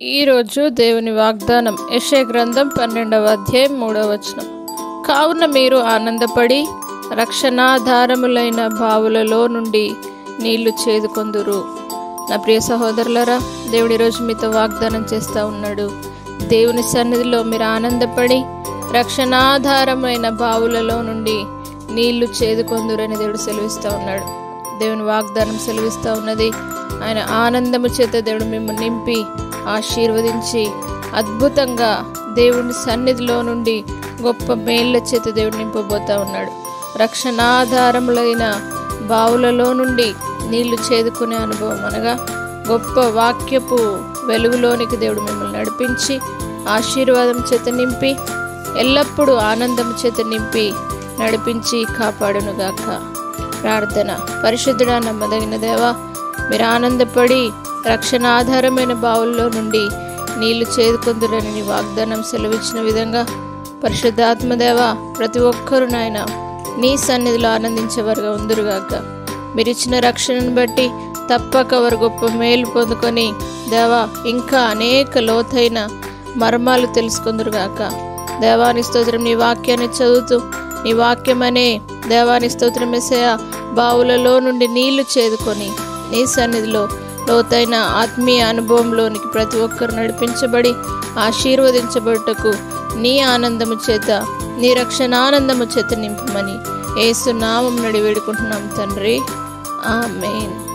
ఈరోజు దేవుని వాగ్దానం యెషయా గ్రంథం పన్నెండవ అధ్యాయం మూడవ వచనం కావున మీరు ఆనందపడి రక్షణాధారములైన బావులలో నుండి నీళ్లు చేదుకొందురు నా ప్రియ సహోదరులరా దేవుడి రోజు మీతో వాగ్దానం చేస్తూ ఉన్నాడు దేవుని సన్నిధిలో మీరు ఆనందపడి రక్షణాధారమైన బావులలో నుండి నీళ్లు చేదుకొందురని దేవుడు సెలవిస్తూ ఉన్నాడు దేవుని వాగ్దానం సెలవిస్తూ ఉన్నది ఆయన ఆనందము చేత దేవుడు మిమ్మల్ని నింపి ఆశీర్వదించి అద్భుతంగా దేవుని సన్నిధిలో నుండి గొప్ప మేళ్ళ చేత దేవుడు నింపబోతా ఉన్నాడు రక్షణాధారములైన బావులలో నుండి నీళ్లు చేదుకునే అనుభవం అనగా గొప్ప వాక్యపు వెలుగులోనికి దేవుడు మిమ్మల్ని నడిపించి ఆశీర్వాదం చేత నింపి ఎల్లప్పుడూ ఆనందం చేత నింపి నడిపించి కాపాడునుగాక ప్రార్థన పరిశుద్ధుడా నమ్మదగిన దేవా మీరు ఆనందపడి రక్షణ ఆధారమైన బావుల్లో నుండి నీళ్లు చేదుకుందురని నీ వాగ్దానం సెలవిచ్చిన విధంగా పరిశుద్ధాత్మదేవ ప్రతి ఒక్కరు నాయన నీ సన్నిధిలో ఆనందించేవారుగా ఉందురుగాక మీరు ఇచ్చిన రక్షణను బట్టి తప్పక వారు గొప్ప మేలు పొందుకొని దేవా ఇంకా అనేక లోతైన మర్మాలు తెలుసుకుందురుగాక దేవాని స్తోత్రం నీ వాక్యాన్ని చదువుతూ నీ వాక్యమనే దేవాని స్తోత్రం ఎసయ బావులలో నుండి నీళ్లు చేదుకొని నీ సన్నిధిలో లోతైన ఆత్మీయ అనుభవంలోనికి ప్రతి ఒక్కరు నడిపించబడి ఆశీర్వదించబడుటకు నీ ఆనందము చేత నీ రక్షణ ఆనందము చేత నింపమని ఏసు నామం నడి వేడుకుంటున్నాం తండ్రి ఆమెన్